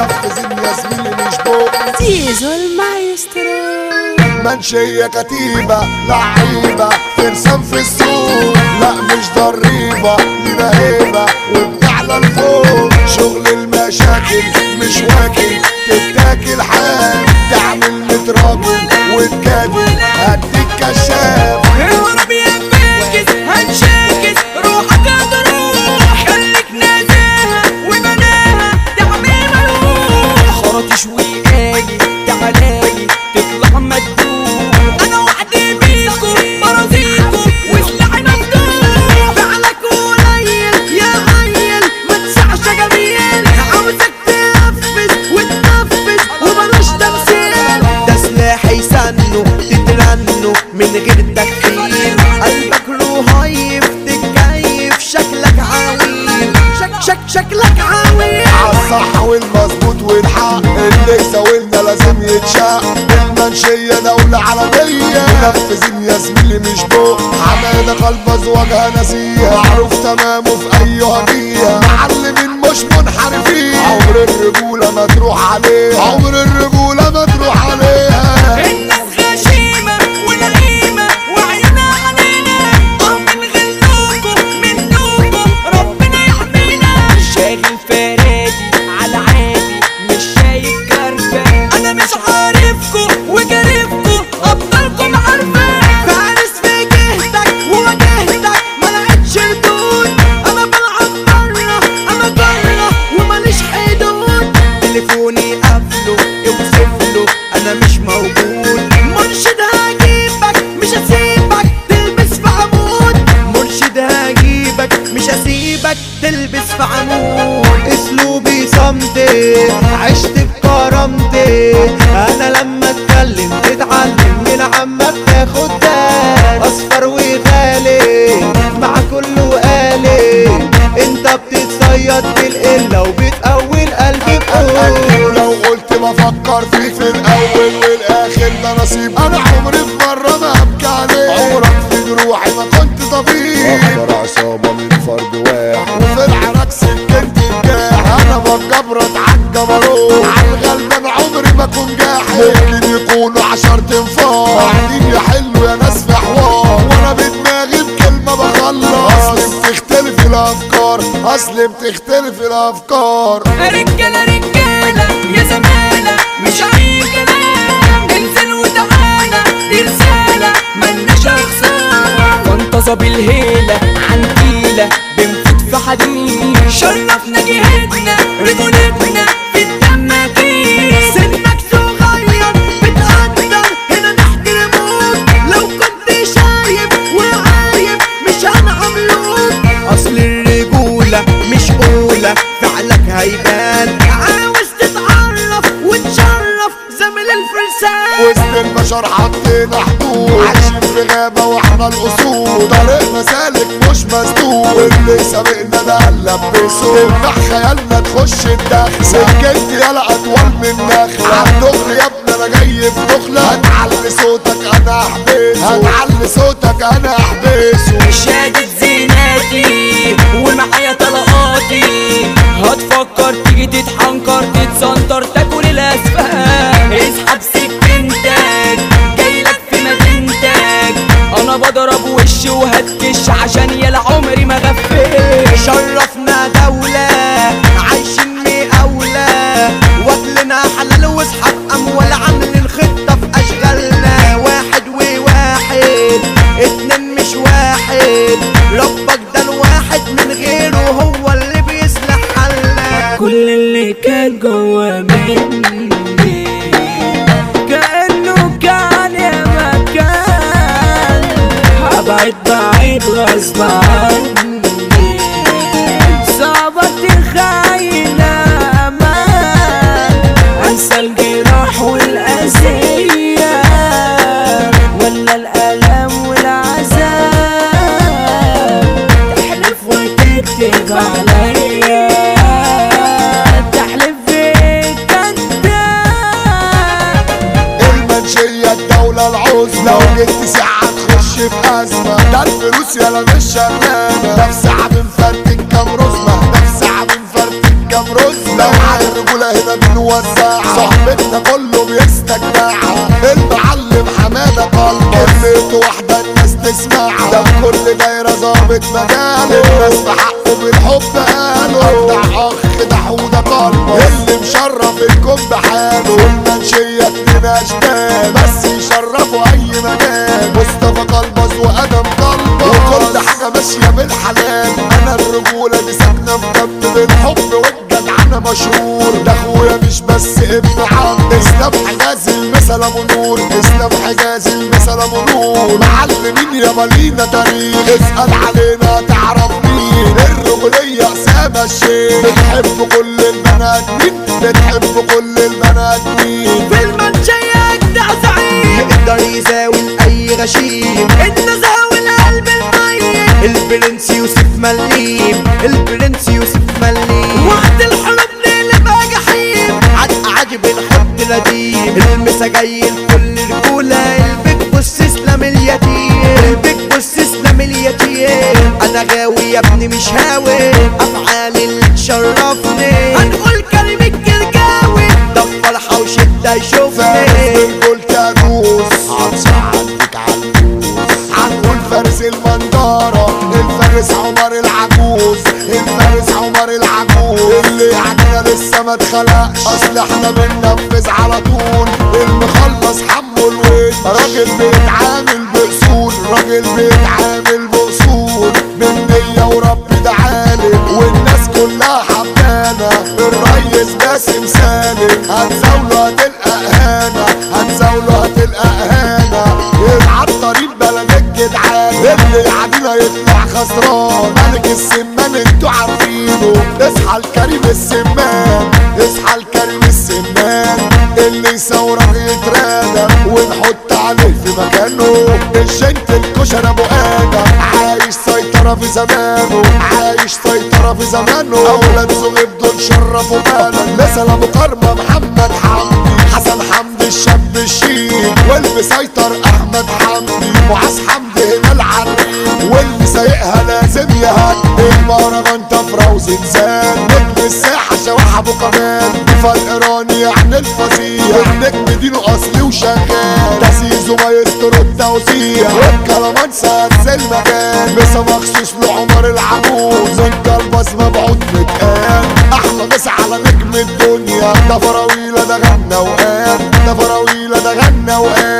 منفذين يا زميلي مش بوق زيزو المايسترو منشية كتيبة لعيبة ترسم في السوق لا مش ضريبة لينا هيبة وبنعلى لفوق شغل المشاكل مش واكل تتاكل حال تعمل متراجل وتكابل هديك كشاف اهرب يا فاكس هنشاكس روحك هتروح خليك نازاها وبناها تعمل ملوح خرطش وقالي تعالالي تطلع مدوح انا وحدي بيكو برازيكو وسلاحي مفتوح فعلك قليل يا عيل ما تسعش جميل عاوزك تنفذ وتنفذ وبلاش تمثيل ده سلاحي سنه تترنه من غير تكفير قلبك رهيف تتكيف شكلك عويل شك شك شكلك عويل عالصح والمظبوط والحق اللي ساوينا لازم يتشاق المنشية دولة عالمية منفذين يا زميلي مش بوق حمادة قلب ازواجها نسيها معروف تمامه في اي هدية معلمين مش منحرفين عمر الرجولة ما تروح عليها عمر الرجولة ما تروح عليها الناس غشيمة ولئيمة وعيونها علينا اه من غلوكم منكم ربنا يحمينا شاغل فرادي على عادي مش شايف كرفة أنا مش عارفكم وجارفكم أبطالكم عارفة فارس في جهتك وواجهتك ما لقيتش ردود أنا بلعب برا أنا برا وماليش حدود تليفوني قافله اوصفله انا مش موجود مرشد هجيبك مش هسيبك تلبس في عمود مرشد هجيبك مش هسيبك تلبس في عمود اسلوبي صمتي عشت بكرامتي انا لما اتكلم تتعلم من عمك تاخد دار اصفر وغالي مع كله قالي انت بتتصيد بالقله وبتقوي القلب بقول لو قلت بفكر فيك في الاول والاخر ده نصيب انا عمري في مره ما ابكي عليك عمرك في جروحي ما كنت طبيب اقدر عصابه من فرد واحد وفي العراك سكنت الجاح انا بجبرت عالجبروت عالغلبان عمري ما اكون جاحد ممكن يكونوا عشر تنفار قاعدين يحلوا يا ناس في حوار وانا بدماغي بكلمه بخلص اصل بتختلف الافكار اصل بتختلف الافكار رجالة رجالة يا زمالة مش أي كلام انزل وتعالى دي رسالة ملناش أخسار وانتظى بالهيلة عن تيلة بنفوت في حديد شرفنا جهتنا رجولتنا في الدم أكيد سنك صغير بتقدر هنا نحترموك لو كنت شايب وعايب مش هنعملوك اصل الرجولة مش اولى فعلك هيبان عاوز تتعرف وتشرف زميل الفرسان وسط البشر حطينا حدود عايشين في غابة واحنا الأصول طريقنا سالك مش مسدود واللي سابقنا ده هنلبسه تفتح خيالنا تخش الدخل سكنت يالا أطول من نخلة عالدغري يا ابني أنا جاي في دخلة هتعلي صوتك أنا أحبسه هتعلي صوتك أنا أحبسه شهادة زيناتي ومعايا طلقاتي هتفكر تيجي تتحنكر تتسنطر تاكل الاسفل اسحب سكينتك جايلك في مدينتك انا بضرب وش وهتكش عشان يلا عمري ما غفل شرفنا دولة عايشين مقاولة واكلنا حلال واصحاب اموال عاملين خطة في اشغالنا واحد وواحد اتنين مش واحد ربك ده الواحد من غيره هو اللي بيصلح حالنا كل اللي كان جوا مني كأنه كان يا مكان هبعد بعيد غصب عني صعبة تخيل أمان أنسى الجراح والأذية ولا الألم والعذاب تحلف وتكتب عليا تحلف فيك كداب المنشية الدولة العظمى لو جيت ساعة تخش في أزمة ده الفلوس يالا مش شغالة ده في ساعة بنفرتك كام رزمة ده في ساعة بنفرتك كام رزمة لو على الرجولة هنا بنوزعها صحبتنا كله بيستجمعها المعلم حمادة قلب كلمته واحدة الناس تسمعها ده في كل دايرة ظابط مجاله الناس بحقه بالحب قالوا ابدع اخ ده حودة قلبه اللي مشرف الكون بحاله والمنشية اتنين اشبال بس يشرفوا اي مكان مصطفى قلبز وادم قلبز وكل حاجة ماشية بالحلال انا الرجولة دي ساكنة في دم بالحب والجدعنة مشهور ده اخويا مش بس ابن عم اسلام حجازي المثل ابو نور اسلام حجازي المثل ابو نور معلمين يا مالينا تاريخ اسأل علينا تعرف مين الرجولية اسامة الشيخ بتحب كل البنات مين بتحب كل البنات مين في المنشية اجدع زعيم يقدر يزاول اي غشيم النزهة والقلب الميت البرنس يوسف مليم البرنس يوسف مليم وقت الحروب نقلبها جحيم عد عجب الحب نديم المسا جاي لكل رجولة البيك بص اسلام اليتيم البيك بص اسلام اليتيم انا غاوي يا ابني مش هاوي افعالي اللي تشرفني هنقول كلمة كركاوي ده فرحة وشدة فارس يشوفني بنقول كانوس هنصعدك عالكوس هنقول فارس المنظرة الفارس عمر العجوز الفارس عمر العجوز اللي عندنا لسه ما اتخلقش اصل احنا بننفذ على طول المخلص حمو الويل راجل بيتعامل باصول راجل بيتعامل باصول من نية ورب ده عالم والناس كلها حبانة الريس باسم سالم هتزاوله هتلقى اهانة هتزاوله هتلقى اهانة يلعب طريق بلد الجدعان اللي يعدينا يطلع خسران ملك السمان انتوا عارفينه اصحى الكريم السمان اصحى الكريم السمان اللي يصورك يترادى ونحط عليه في مكانه الجنت الكشر ابو ادم عايش سيطرة في زمانه عايش سيطرة في زمانه اولاد زغب دول شرفوا بلد مثل ابو كرمة محمد حمدي حسن حمدي الشاب الشيك واللي سيطر احمد حمدي معاذ حمدي هنا العريق واللي سايقها لازم يهدي المهرجان طفرة وزلزال نجم الساحة شواح ابو كمال ضيفة الايراني يعني الفظيع النجم دينه اصلي وشغال ده سيزو مايسترو التوزيع والكلام سادس المجال مسا مخصوص لعمر العجوز انت البص مبعوث متقال احلى مسا على نجم الدنيا ده فراويلة ده غنى وقال ده فراويلة ده غنى وقال